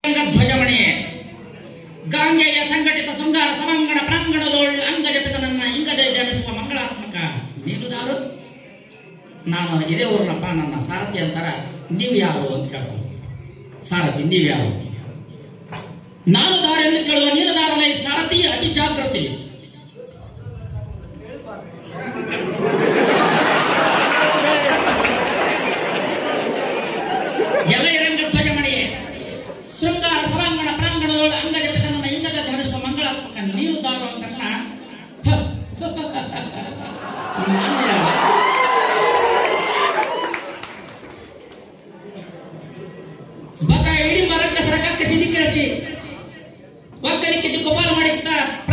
ಧ್ವಜಮಣಿಯೇ ಗಾಂಗೆಯ ಸಂಘಟಿತ ಶೃಂಗಾರ ಸಭಾಂಗಣ ಪ್ರಾಂಗಣದೊಳ್ ಅಂಗಜಪಿತನನ್ನ ಇಂಗದೆ ಜನಿಸುವ ಮಂಗಳಾತ್ಮಕ ನೀನುದಾರು ನಾನು ಇದೇ ಊರಿನಪ್ಪ ನನ್ನ ಸಾರಥಿ ಅಂತಾರ ನೀವು ಯಾರು ಅಂತ ಕೇಳ್ತಾನೆ ಸಾರಥಿ ನೀವು ಯಾರು ನಾನು ದಾರಿಯನ್ನು ಕೇಳುವ ನೀನು ದಾರನ ಈ ಸಾರಥಿ ಅತಿ ಜಾಗೃತಿ ಎಲ್ಲ ರಂಗ ಧ್ವಜಮಣಿಯೇ ಶೃಂಗಾರ ಸಭಾಂಗಣ ಪ್ರಾಂಗಣದೊಳ ಅಂಗಜಪಿತನನ್ನ ಇಂಗದ ಧರಿಸುವ ಮಂಗಳಾತ್ಮಕ ನೀರು ದಾರು ಅಂದ ತಕ್ಷಣ ಹ, ನಾನು ಯಾರು? ಬಕ ಇಡೀ ಮರಕ್ಕ ಸರಕಕ್ಕೆ ಸಿದ್ಧೀಕರಿಸಿ ಒಕ್ಕಲಿಕ್ಕೆ ದಿಕ್ಕುಪಾಲು ಮಾಡಿತ್ತ